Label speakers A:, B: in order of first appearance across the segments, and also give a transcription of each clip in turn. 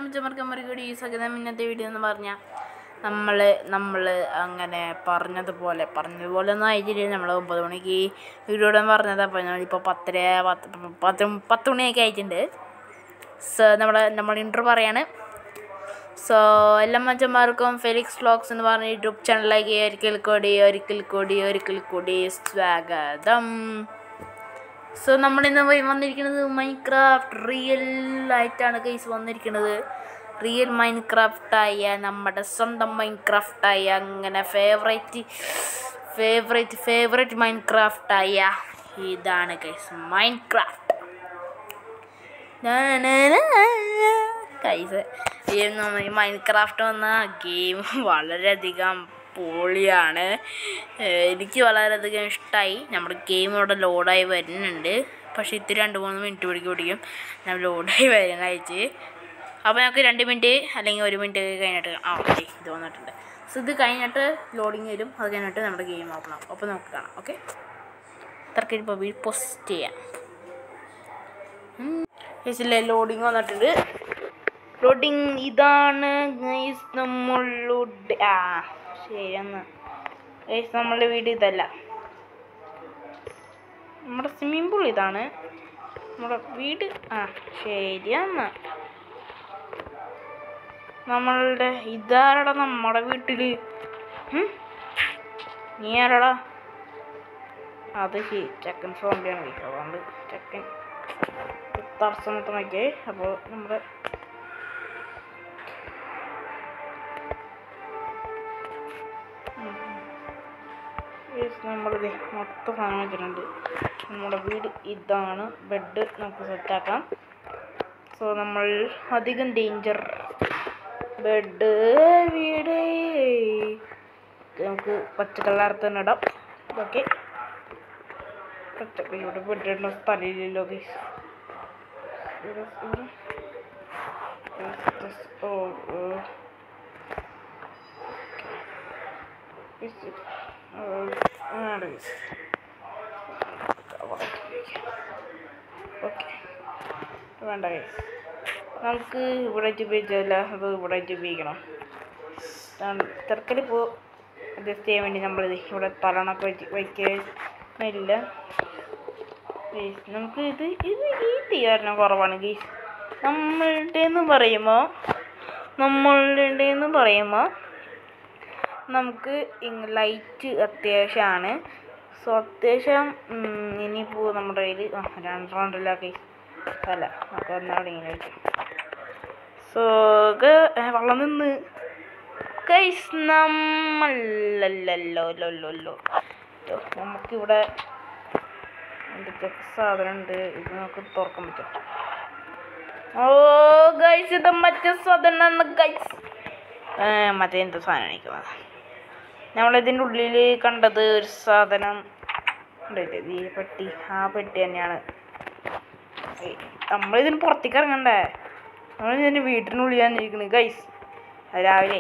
A: ചമർക്കമ്മറികൂടി ഈ സഹിതം ഇന്നത്തെ വീഡിയോ എന്ന് പറഞ്ഞാൽ നമ്മൾ നമ്മൾ അങ്ങനെ പറഞ്ഞതുപോലെ പറഞ്ഞതുപോലെ ഒന്നും ആയിട്ടില്ല നമ്മൾ ഒമ്പത് മണിക്ക് വീഡിയോ ഇടാൻ പറഞ്ഞത് അപ്പോൾ ഞങ്ങളിപ്പോൾ പത്തര പത്ത് പത്ത് പത്ത് മണിയൊക്കെ ആയിട്ടുണ്ട് സോ നമ്മൾ നമ്മൾ ഇൻട്രോ പറയാണ് സോ എല്ലാ മച്ചന്മാർക്കും ഫെലിക്സ് വ്ളോഗ്സ് എന്ന് പറഞ്ഞ യൂട്യൂബ് ചാനലിലേക്ക് ഒരിക്കൽ കൂടി ഒരിക്കൽ കൂടി ഒരിക്കൽ കൂടി സ്വാഗതം സോ നമ്മളിന്ന് വ- വന്നിരിക്കുന്നത് മൈൻക്രാഫ്റ്റ് റിയൽ ആയിട്ടാണ് കേസ് വന്നിരിക്കുന്നത് റിയൽ മൈൻക്രാഫ്റ്റായ നമ്മുടെ സ്വന്തം മൈൻക്രാഫ്റ്റായ അങ്ങനെ ഫേവറേറ്റ് ഫേവറേറ്റ് ഫേവറേറ്റ് മൈൻക്രാഫ്റ്റായ ഇതാണ് കേസ് മൈൻക്രാഫ്റ്റ് കൈസ് ഈ നമ്മ ഈ മൈൻക്രാഫ്റ്റ് വന്ന ഗെയിം വളരെയധികം പൊളിയാണ് ഏഹ് എനിക്ക് വളരെയധികം ഇഷ്ടമായി നമ്മുടെ ഗെയിം ഇവിടെ ലോഡായി വരുന്നുണ്ട് പക്ഷേ ഇത്തിരി രണ്ട് മൂന്ന് മിനിറ്റ് പിടിക്കും പിടിക്കും ഞാൻ ലോഡായി വരാനായിട്ട് അപ്പോൾ ഞങ്ങൾക്ക് രണ്ട് മിനിറ്റ് അല്ലെങ്കിൽ ഒരു മിനിറ്റ് കഴിഞ്ഞിട്ട് ആ ഓക്കെ ഇത് വന്നിട്ടുണ്ട് സോ ഇത് കഴിഞ്ഞിട്ട് ലോഡിങ് വരും അത് കഴിഞ്ഞിട്ട് നമ്മുടെ ഗെയിം ഓപ്പൺ ആവും അപ്പോൾ നമുക്ക് കാണാം ഓക്കെ തർക്കം ഇപ്പോൾ പോസ്റ്റ് ചെയ്യാം കേസിലെ ലോഡിങ് വന്നിട്ടുണ്ട് ലോഡിങ് ഇതാണ് ഗൈസ് നമ്മളുടെ ആ ശരി എന്നാ ഗൈസ് നമ്മളുടെ വീട് ഇതല്ല നമ്മുടെ സ്വിമ്മിംഗ് പൂൾ ഇതാണ് നമ്മുടെ വീട് ആ ശരി എന്നാ നമ്മളുടെ ഇതാരടാ നമ്മുടെ വീട്ടില് ഉം? നീ ആരടാ അത് ശരി ചെക്കൻ സോംബിയാണ് ഗൈസ് അതുകൊണ്ട് ചെക്കൻ തടസ്സമൊക്കെ അപ്പോൾ നമ്മുടെ നമ്മളിത് മൊത്തം സാധനം വെച്ചിട്ടുണ്ട് നമ്മുടെ വീട് ഇതാണ് ബെഡ് നമുക്ക് സെറ്റാക്കാം സോ നമ്മൾ അധികം ഡേഞ്ചർ ബെഡ് വീട് നമുക്ക് പച്ച കളർ തന്നെ ഇടാം ഓക്കെ പച്ച ഇവിടെ ബെഡ് ഇടുന്ന സ്ഥലമില്ലല്ലോ ഗൈസ് ഇവിടെ ഇവിടെ This is over. Is it? Uh, there it is. Okay വേണ്ട guys. നമുക്ക് ഇവിടെ വെച്ച് ഉപയോഗിച്ചതല്ല അത് ഇവിടെ വെച്ച് ഉപയോഗിക്കണം തിരക്കൽ ഇപ്പോൾ അഡ്ജസ്റ്റ് ചെയ്യാൻ വേണ്ടി നമ്മളിത് ഇവിടെ തലണൊക്കെ വെച്ച് വയ്ക്കുന്നില്ല ഗൈസ് നമുക്ക് ഇത് ഇത് ഈ തീരണം കുറവാണ് ഗൈസ് നമ്മളുടെ എന്ന് പറയുമ്പോൾ നമ്മളുടെ എന്ന് പറയുമ്പോൾ നമുക്ക് ലൈറ്റ് അത്യാവശ്യമാണ് സോ അത്യാവശ്യം ഉം, ഇനിയിപ്പോൾ നമ്മുടെ കയ്യിൽ ആ രണ്ട് റൗണ്ടില്ല ഗൈസ് അല്ല നമുക്ക് ഒന്നവിടെ ഇങ്ങനെ വയ്ക്കാം സോ വെള്ളം നിന്ന് ഗൈസ് നമ്മളല്ലല്ലോ ലൊല്ലോ നമുക്കിവിടെ എന്തൊക്കെ സാധനം ഉണ്ട് ഇത് നമുക്ക് തുറക്കാൻ പറ്റും ഓ ഗൈസ് ഇത് മറ്റേ സാധനം ഗൈസ് മറ്റേ എന്ത് സാധനം നിൽക്കുന്നത് നമ്മളിതിൻ്റെ ഉള്ളിൽ കണ്ടത് ഒരു സാധനം ഉണ്ടല്ലേ ഈ പെട്ടി ആ പെട്ടി തന്നെയാണ് ഏയ്, നമ്മളിതിന് പുറത്തേക്ക് ഇറങ്ങണ്ടേ നമ്മളിതിൻ്റെ വീട്ടിനുള്ളിൽ തന്നെ ഇരിക്കുന്നത് ഗൈസ് രാവിലെ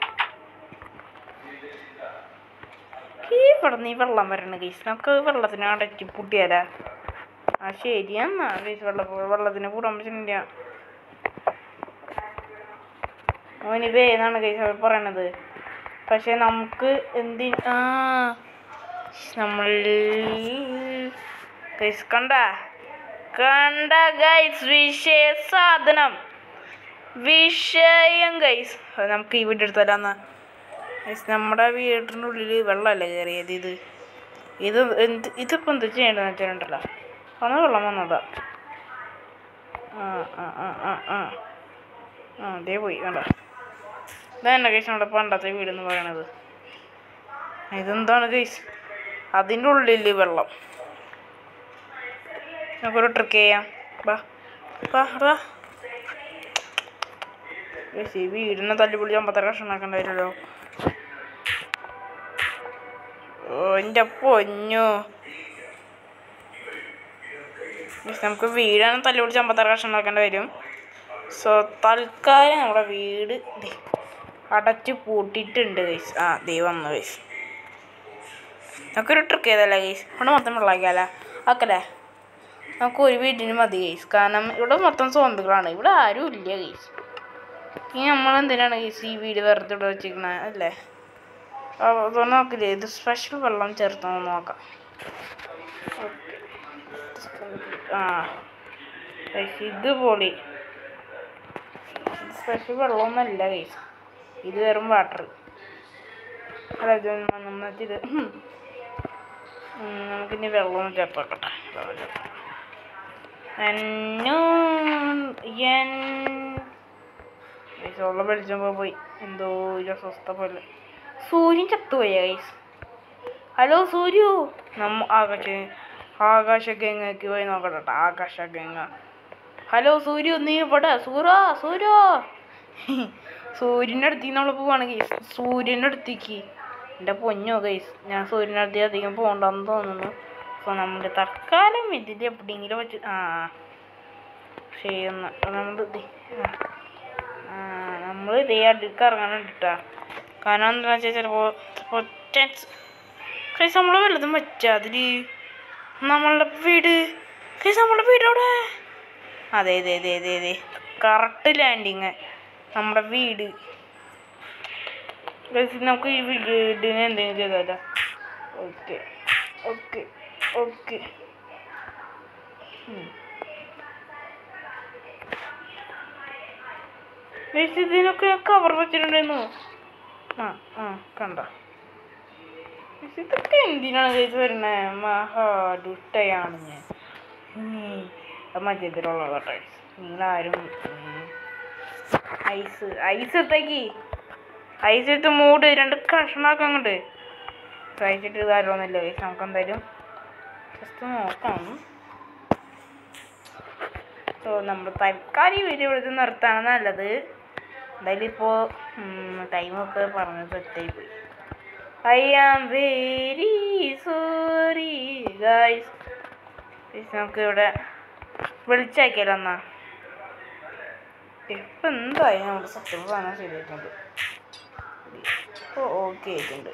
A: ഈ ഇവിടെ നീ വെള്ളം വരണം ഗൈസ് നമുക്ക് വെള്ളത്തിന് അടക്കി പൊട്ടിയാലാ ആ ശരിയെന്നാ ഗൈസ് വെള്ളം വെള്ളത്തിന് കൂടാൻ പറ്റുന്നില്ല അവന് വേന്നാണ് ഗൈസ് അവർ പറയണത് പക്ഷെ നമുക്ക് എന്തി ആ നമ്മൾ ഗൈസ് കണ്ട കണ്ട ഗൈസ് വിഷയ സാധനം വിഷയം ഗൈസ് നമുക്ക് ഈ വീട് എടുത്തല്ലാന്നാ ഗൈസ് നമ്മുടെ വീടിൻ്റെ ഉള്ളിൽ വെള്ളമല്ലേ കയറിയത് ഇത് ഇത് എന്ത് ഇതിപ്പോൾ എന്ത് ചെയ്യേണ്ടതെന്ന് വെച്ചിട്ടുണ്ടല്ലോ അന്ന് വെള്ളം വന്നതാ ആ ആ ആ ആ ആ ആ അതേ പോയി കണ്ട ഇതന്നെ കേസ് നമ്മുടെ പണ്ടത്തെ വീടെന്ന് പറയണത് ഇതെന്താണ് കേസ് അതിൻ്റെ ഉള്ളിൽ വെള്ളം നമുക്കൊരു ട്രിക്ക് ചെയ്യാം ബാ ബാ ബാ ഗയ്സ്, ഈ വീടിനെ തല്ലി പൊളിച്ച് അമ്പത്തര കഷ്ണമാക്കേണ്ടി വരുമല്ലോ ഓ എൻ്റെ പൊന്നു ഗയ്സ്, നമുക്ക് വീടാണ് തല്ലി പൊളിച്ച് അമ്പത്തര കഷ്ണമാക്കേണ്ടി വരും സോ തൽക്കാലം നമ്മുടെ വീട് ദേ അടച്ച് പൂട്ടിയിട്ടുണ്ട് ഗൈസ് ആ ദേ വന്നു ഗൈസ് നമുക്കൊരു ട്രിക്ക് ചെയ്തല്ലേ ഗൈസ് ഇവിടെ മൊത്തം വെള്ളമാക്കിയാല ആക്കല്ലേ നമുക്ക് ഒരു വീട്ടിന് മതി ഗൈസ് കാരണം ഇവിടെ മൊത്തം സ്വന്തങ്ങളാണ് ഇവിടെ ആരും ഇല്ല ഗൈസ് ഇനി നമ്മളെന്തിനാണ് ഈ ഈ വീട് വെറുതെ ഇവിടെ വെച്ചിരിക്കണേ അല്ലേ അതുകൊണ്ട് നോക്കില്ലേ ഇത് സ്പെഷ്യൽ വെള്ളം ചേർത്തോ നോക്കാം ഓക്കെ ആ ഗൈസ്, ഇത് പൊളി സ്പെഷ്യൽ വെള്ളമൊന്നുമല്ല കൈസ് ഇത് വെറും വാട്ടർ അല്ല ഇത് നന്നായിട്ട് ഇത് ഉം. ഉം, നമുക്കിനി വെള്ളം ചേർത്തോക്കട്ടെ വെള്ളം ചേർക്കാം. എന്നോ എൻ ഗൈസ് വെള്ളം വെളിച്ചപ്പോൾ പോയി എന്തോ ഒരു അസ്വസ്ഥ പോലെ സൂര്യൻ ചത്തുപോയ ഗൈസ് ഹലോ സൂര്യ നമ്മ ആകാശ ആകാശഗംഗയ്ക്ക് പോയി നോക്കട്ടെ ട്ടോ, ആകാശഗംഗ ഹലോ സൂര്യ നീ ഇവിടെ സൂര്യ സൂര്യ സൂര്യൻ്റെ അടുത്തേക്ക് നമ്മൾ പോവാണ് ഗൈസ് സൂര്യൻ്റെ അടുത്തേക്ക് എൻ്റെ പൊന്നോ ഗൈസ് ഞാൻ സൂര്യൻ്റെ അടുത്തേക്ക് അധികം പോകണ്ടെന്ന് തോന്നുന്നു അപ്പോൾ നമ്മൾ തൽക്കാലം ഇതിൽ എവിടെയെങ്കിലും വെച്ച് ആ ശരി എന്നാൽ നമ്മൾ നമ്മൾ ഇതേ അടുക്ക് ഇറങ്ങാനുണ്ട് കേട്ടോ കാരണം എന്താണെന്ന് വെച്ചാൽ ചിലപ്പോൾ ഒറ്റ കൈസ് നമ്മളെ വല്ലതും വെച്ചാൽ അതിൽ നമ്മളുടെ വീട് കൈസ് നമ്മുടെ വീട് അവിടെ അതെ അതെ അതെ അതെ അതെ കറക്റ്റ് ലാൻഡിങ് നമ്മുടെ വീട് ഗൈസ് നമുക്ക് ഈ വീടിന് എന്തെങ്കിലും ചെയ്താലോ ഓക്കെ ഓക്കെ ഓക്കെ ഗൈസ് ഇതിനൊക്കെ കവർ വെച്ചിട്ടുണ്ടായിരുന്നു ആ ആ കണ്ട ഗൈസ് ഇതൊക്കെ എന്തിനാണ് ഗൈസ് വരണേ മഹാദുഷ്ടയാണ് ഞാൻ ഉം. അത് മധ്യത്തിലുള്ള കേട്ടോ നിങ്ങളാരും ഐസ് ഐസ് എത്തേക്ക് ഐസ് എടുത്ത് മൂട് രണ്ട് കഷ്ണാക്കം അങ്ങോട്ട് കഴിച്ചിട്ട് കാര്യമൊന്നുമില്ല ഗൈസ് നമുക്ക് എന്തായാലും ജസ്റ്റ് നോക്കാം സോ നമ്മൾ തൽക്കാലം ഈ വീഡിയോ എടുത്ത് നിർത്താണ് നല്ലത് എന്തായാലും ഇപ്പോൾ ടൈമൊക്കെ പറഞ്ഞ് സെറ്റായി പോയി I am very sorry guys നമുക്ക് ഇവിടെ വിളിച്ചാക്കിയാലോ എന്നാ ഇപ്പം എന്തായി നമ്മുടെ സെറ്റപ്പ് കാണാൻ ശരിയായിട്ടുണ്ട് ഇപ്പോൾ ഓക്കെ ആയിട്ടുണ്ട്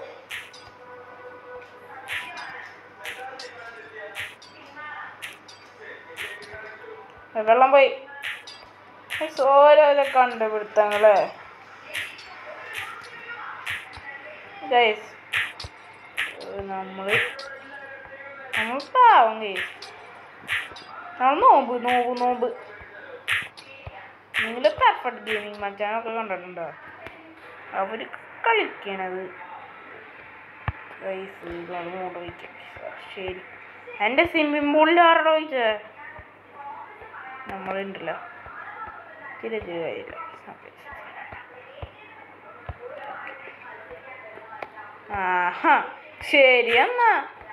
A: വെള്ളം പോയി ഗയ്സ്, ഓരോരോ കണ്ടുപിടുത്തങ്ങളെ ഗൈസ് നമ്മൾ നമ്മൾ പാവം ഗൈസ് നമ്മൾ നോമ്പ് നോമ്പ് നോമ്പ് നിങ്ങൾ പെർഫെക്റ്റ് ഗെയിമിങ് മച്ചാനൊക്കെ കണ്ടിട്ടുണ്ടോ അവർ കളിക്കണത് ഗൈസ് ഇതാണ് മൂട് വയ്ക്കാം ശരി എൻ്റെ സ്വിമ്മിംഗ് പൂളിൽ ആരോട് ചോദിച്ചേ നമ്മളുണ്ടല്ലോ ചില കാര്യമില്ല ആഹാ ശരി എന്നാ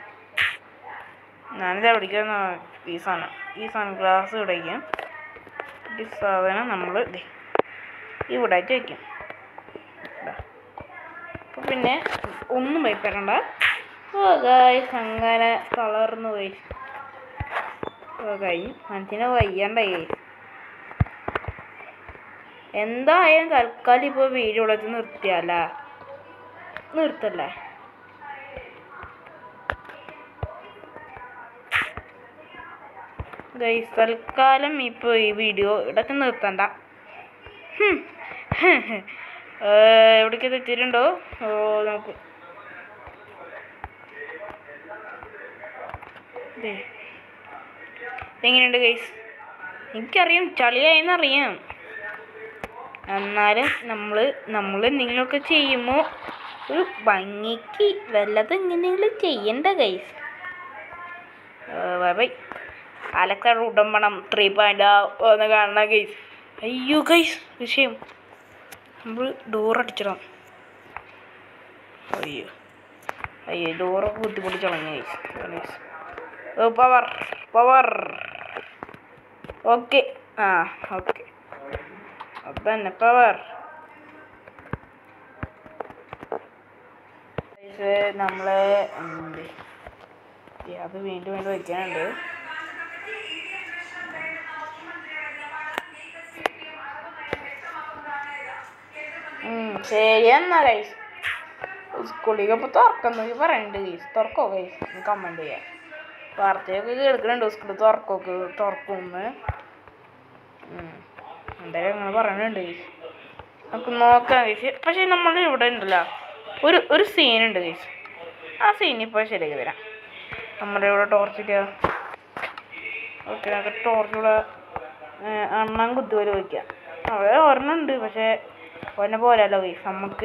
A: ഞാനിത് എവിടേക്കാന്ന് ഈ സാധനം ഈ സൺഗ്ലാസ് ഇവിടേക്കും ഈ സാധനം നമ്മൾ ഇവിടെ വയ്ക്കും അപ്പോൾ പിന്നെ ഒന്നും ഭയപ്പെടണ്ട ഓ ഗായ്സ് അങ്ങനെ തളർന്നു പോയി ഓ കഴിഞ്ഞു മനസ്സിനെ വയ്യണ്ടായി guys. എന്തായാലും തൽക്കാലം ഇപ്പോൾ വീഡിയോ ഇവിടെ വെച്ച് നിർത്തിയാല നിർത്തല്ലേ ഗൈസ് തൽക്കാലം ഇപ്പോൾ ഈ വീഡിയോ ഇവിടെ നിർത്തണ്ട ഹും. ഏ, എവിടേക്ക് തെറ്റിയിട്ടുണ്ടോ ഓ നമുക്ക് ദേ. എങ്ങനെയുണ്ട് ഗൈസ് എനിക്കറിയാം ചളിയായെന്നറിയാം എന്നാലും നമ്മൾ നമ്മൾ എന്തെങ്കിലുമൊക്കെ ചെയ്യുമ്പോൾ ഒരു ഭംഗിക്ക് വല്ലതും എങ്ങനെയെങ്കിലും ചെയ്യണ്ട ഗൈസ് ബൈ ബൈ അലക്ക ഉടമ്പണം ത്രീ പോയിന്റ് ഒന്ന് കാണണം ഗൈസ് അയ്യോ ഗൈസ് വിഷയം നമ്മൾ ഡോർ അടിച്ചിടാം അയ്യോ അയ്യോ ഡോറൊക്കെ ബുദ്ധിമുട്ടി തുടങ്ങി ഗൈസ് ഗൈസ് ഓ പവർ പവർ ഓക്കെ ആ ഓക്കെ അതന്നെ പവർ നമ്മൾ എന്ത് ഏ, അത് വീണ്ടും വീണ്ടും വയ്ക്കാനുണ്ട് ഉം, ശരി എന്നാ ഗൈസ് സ്കൂളിലേക്ക് ഇപ്പോൾ തുറക്കുന്നു പറയുന്നുണ്ട് ഗൈസ് തുറക്കോ ഗൈസ് കമൻറ്റ് ചെയ്യാം വാർത്തയൊക്കെ കേൾക്കുന്നുണ്ട് സ്കൂളിൽ തുറക്കൊക്കെ തുറക്കുമെന്ന് ഉം. എന്തായാലും അങ്ങനെ പറയുന്നുണ്ട് ഗൈസ് നമുക്ക് നോക്കാം കേസ് പക്ഷേ നമ്മൾ ഇവിടെ ഉണ്ടല്ലോ ഒരു ഒരു സീനുണ്ട് കേസ് ആ സീൻ ഇപ്പോൾ ശരിയാക്കി തരാം നമ്മുടെ ഇവിടെ ടോർച്ചിട്ട് ഓക്കെ നമുക്ക് ടോർച്ചിവിടെ അണ്ണാൻ കുത്തുപോലെ വയ്ക്കാം അവിടെ ഒരെണ്ണം ഉണ്ട് പക്ഷേ ഒരെണ്ണം പോരല്ലോ കേസ് നമുക്ക്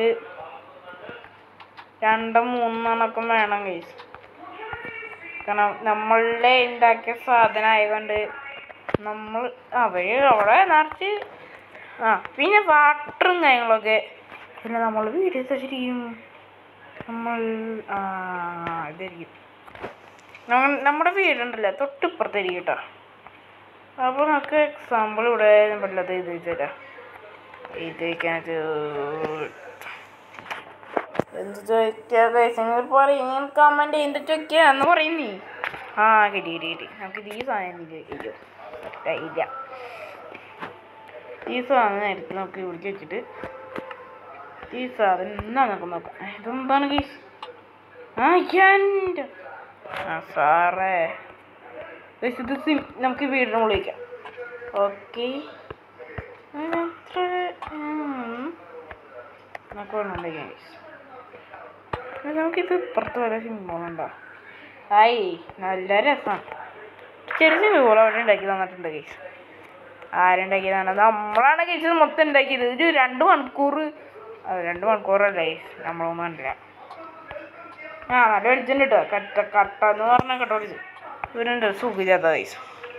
A: രണ്ടും മൂന്നെണ്ണൊക്കെ വേണം കേസ് കാരണം നമ്മളുടെ ഉണ്ടാക്കിയ സാധനം ആയതുകൊണ്ട് നമ്മൾ അവര് അവിടെ നിറച്ച് ആ പിന്നെ വാട്ടറും കാര്യങ്ങളൊക്കെ പിന്നെ നമ്മൾ വീഡിയോസ് വെച്ചിരിക്കും നമ്മൾ ആ ഇതായിരിക്കും നമ്മൾ നമ്മുടെ വീടുണ്ടല്ലോ തൊട്ടിപ്പുറത്തായിരിക്കും കേട്ടോ അപ്പോൾ നമുക്ക് എക്സാമ്പിൾ ഇവിടെ ഉള്ളത് ഇത് വെച്ചുതരാം ഇത് വയ്ക്കാനത് എന്ത് ചോദിക്കാ നിങ്ങൾ പറയും നിങ്ങൾ കമൻറ്റ് എന്ത് ചോദിക്കുക എന്ന് പറയും നീ ആ കിട്ടി കിട്ടി കിട്ടി നമുക്ക് ഇത് ഈ സാധനം ചോദിക്കോ ഇല്ല ഈ സാധനം എടുത്ത് നമുക്ക് ഇവിടേക്ക് വെച്ചിട്ട് ഈ സാധനം എന്നാ നമുക്ക് നോക്കാം ഏ, ഇതെന്താണ് ഗൈസ് ആ എൻ്റെ ആ സാറേ ഗൈസ് ഇത് സിം നമുക്ക് വീടിന് മുകളിൽ വയ്ക്കാം ഓക്കെ നമുക്ക് വേണമെങ്കിൽ ഗൈസ് നമുക്കിത് പുറത്ത് വരെ സിമ്പിൾ ഉണ്ടോ ആയി നല്ല രസമാണ് ചെറിയ സിമ്പിൾ അവിടെ ഉണ്ടാക്കി തന്നിട്ടുണ്ട് ഗൈസ് ആരുണ്ടാക്കിയതാണ് നമ്മളാണ് കഴിച്ചത് മൊത്തം ഉണ്ടാക്കിയത് ഒരു രണ്ട് മണിക്കൂർ അത് രണ്ട് മണിക്കൂറല്ലേ നമ്മളൊന്നും കണ്ടില്ല ആ നല്ല വെളിച്ചം കിട്ടുക കട്ട കട്ട എന്ന് പറഞ്ഞാൽ കട്ട വിളിച്ചു ഇവരുണ്ട് സുഖില്ലാത്ത പൈസ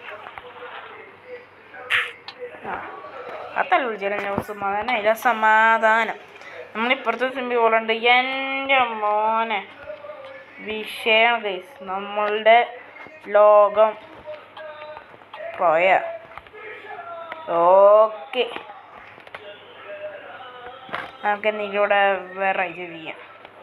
A: ആ അത്തല്ല വിളിച്ചാലും സമാധാനം ഇല്ല സമാധാനം നമ്മളിപ്പുറത്തെ സിമ്പി പോലുണ്ട് എൻ്റെ മോനെ വിഷയം ഗൈസ് നമ്മളുടെ ലോകം പോയ ഓക്കെ നമുക്ക് എന്തെങ്കിലും ഇവിടെ വേറെ ഇത് ചെയ്യാം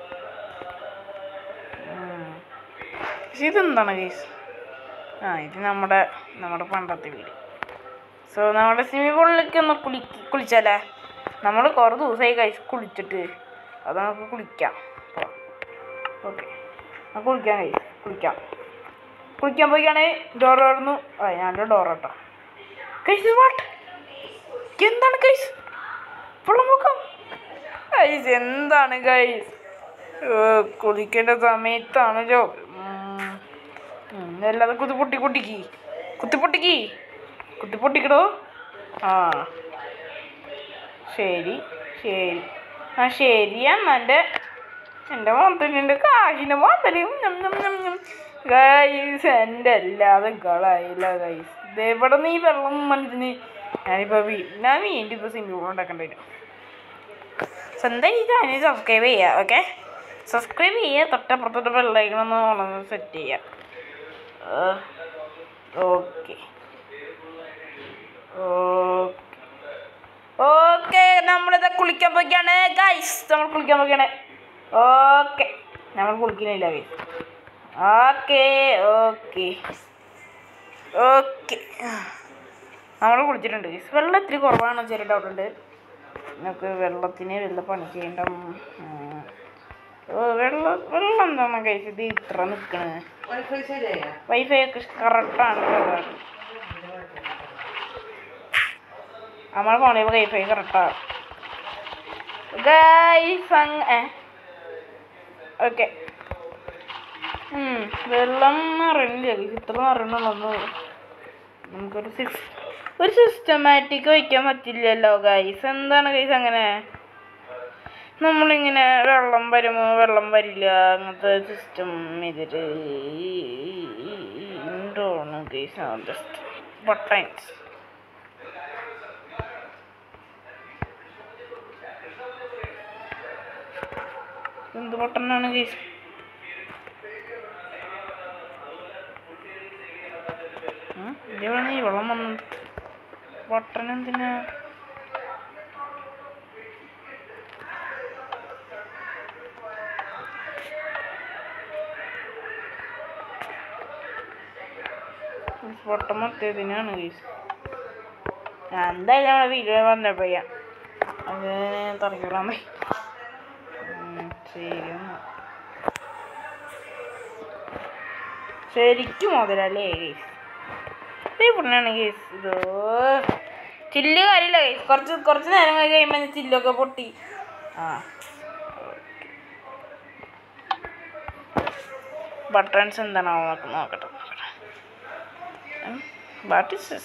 A: ഉം. പക്ഷെ ഇതെന്താണ് ഗൈസ് ആ ഇത് നമ്മുടെ നമ്മുടെ പണ്ടത്തെ വീട് സോ നമ്മുടെ സ്വിമ്മിംഗ് പൂളിലേക്ക് ഒന്ന് കുളി കുളിച്ചാലേ നമ്മൾ കുറേ ദിവസമായി കഴിച്ച് കുളിച്ചിട്ട് അത് നമുക്ക് കുളിക്കാം ഓക്കെ നമുക്ക് കുളിക്കാം കഴിച്ച് കുളിക്കാം കുളിക്കാൻ പോയിക്കാണേ ഡോർ തുറന്നു ആ ഞാൻ്റെ ഡോർ കേട്ടോ കഴിച്ച് വാട്ട് എന്താണ് കൈസ് വെള്ളമുഖം കൈസ് എന്താണ് കൈസ് കുളിക്കേണ്ട സമയത്താണല്ലോ ഉം. ഉം, അല്ലാതെ കുത്തി പൊട്ടി പൊട്ടിക്ക് കുത്തി പൊട്ടിക്ക് കുത്തി പൊട്ടിക്കടോ ആ ശരി ശരി ആ ശരിയാ എൻ്റെ എൻ്റെ മോത്തലിൻ്റെ കാശിൻ്റെ മോത്തലും ഗൈസ് എൻ്റെ അല്ലാതെ കളായില്ല ഗൈസ് ഇതെവിടെ നീ വെള്ളം മനസ്സിന് ഞാനിപ്പോൾ വീ ഞാൻ വീണ്ടും ഇപ്പോൾ സിമ്പിൾ ഉണ്ടാക്കേണ്ടി വരും സ്വന്തം ഈ ചാനൽ സബ്സ്ക്രൈബ് ചെയ്യുക ഓക്കെ സബ്സ്ക്രൈബ് ചെയ്യുക തൊട്ടപ്പുറത്തോട്ട് വെള്ളയിക്കണമെന്ന് ഉള്ളത് സെറ്റ് ചെയ്യുക ഓക്കെ ഓക്കെ നമ്മളിത് കുളിക്കാൻ പോയിക്കാണ് ഗൈസ് നമ്മൾ കുളിക്കാൻ പോയിക്കാണ് ഓക്കെ നമ്മൾ കുളിക്കുന്നില്ല ഗൈസ് ഓക്കെ ഓക്കെ ഓക്കെ നമ്മൾ കുളിച്ചിട്ടുണ്ട് ഗൈസ് വെള്ളം ഇത്തിരി കുറവാണ് ചെറിയ ഡൗട്ട് ഉണ്ട് നമുക്ക് വെള്ളത്തിന് വല്ല പണി ചെയ്യേണ്ട ഉം. ഓ വെള്ളം വെള്ളം എന്താണ് ഗൈസ് ഇത് ഇത്ര നിൽക്കണത്
B: വൈഫൈ ശരിയായ
A: വൈഫൈ ഒക്കെ കറക്റ്റാണ് നമ്മളെ ഫോണിൽ വൈഫൈ കറക്റ്റാണ് ഗൈസ് അങ്ങ് ഓക്കെ വെള്ളം നിറയില്ല ഇത്ര നിറയണുള്ളൂ നമുക്കൊരു സിക്സ് ഒരു സിസ്റ്റമാറ്റിക് വയ്ക്കാൻ പറ്റില്ലല്ലോ ഗൈസ് എന്താണ് ഗൈസ് അങ്ങനെ നമ്മളിങ്ങനെ വെള്ളം വരുമോ വെള്ളം വരില്ല അങ്ങനത്തെ സിസ്റ്റം ഇതിൽ ഉണ്ടോന്ന് ഗൈസ് ജസ്റ്റ് ബട്ടൺസ് എന്ത് ബട്ടണാണ് ഗൈസ് ഇതെവിടെയാണ് ഈ വെള്ളം വന്നത് ബട്ടൺ എന്തിനാ ബട്ടൺ മറ്റേതിനാണ് ഗൈസ് എന്തായാലും നമ്മളെ വീഡിയോ വന്നപ്പോ ചെയ്യാം അത് തറക്കിടാൻ പോയി ഉം, ശരി എന്നാ. ശരിക്കും മുതലല്ലേ ഗൈസ് ഇവിടെയാണ് ഗൈസ് ഇതോ ചില്ല് കാര്യമില്ല guys. കുറച്ച് കുറച്ച് നേരം കഴിഞ്ഞ് കഴിയുമ്പോൾ ചില്ലൊക്കെ പൊട്ടി ആ ബട്ടൺസ് എന്താണോ നോക്ക് നോക്കട്ടെ നോക്കട്ടെ ബാട്ട്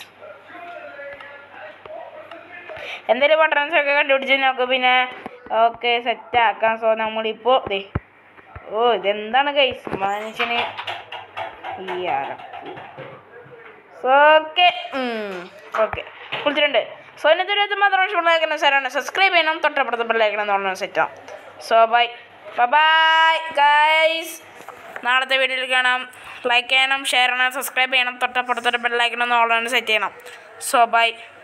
A: എന്തെങ്കിലും ബട്ടൺസ് ഒക്കെ കണ്ടുപിടിച്ച് നോക്ക് പിന്നെ ഓക്കെ സെറ്റ് ആക്കാം സോ നമ്മളിപ്പോൾ ദേ ഓ ഇതെന്താണ് കൈസ് മനുഷ്യന് ഈ ഓക്കെ ഓക്കെ കുളിച്ചിട്ടുണ്ട് സോ ഇന്നത്തെ ഒരു ഇത് മാത്രം ഇഷ്ടമുള്ള സാറാണ് സബ്സ്ക്രൈബ് ചെയ്യണം തൊട്ടപ്പുറത്ത് ബെല്ലൈക്കണം എന്ന് പറഞ്ഞ സെറ്റാണ് സോ ബൈ ബൈ ഗൈസ് നാളത്തെ വീഡിയോയിൽ കാണാം ലൈക്ക് ചെയ്യണം ഷെയർ ചെയ്യണം സബ്സ്ക്രൈബ് ചെയ്യണം തൊട്ടപ്പുറത്തൊരു ബെല്ലൈക്കണം എന്ന് ഓൾറെഡി സെറ്റ് ചെയ്യണം സോ ബൈ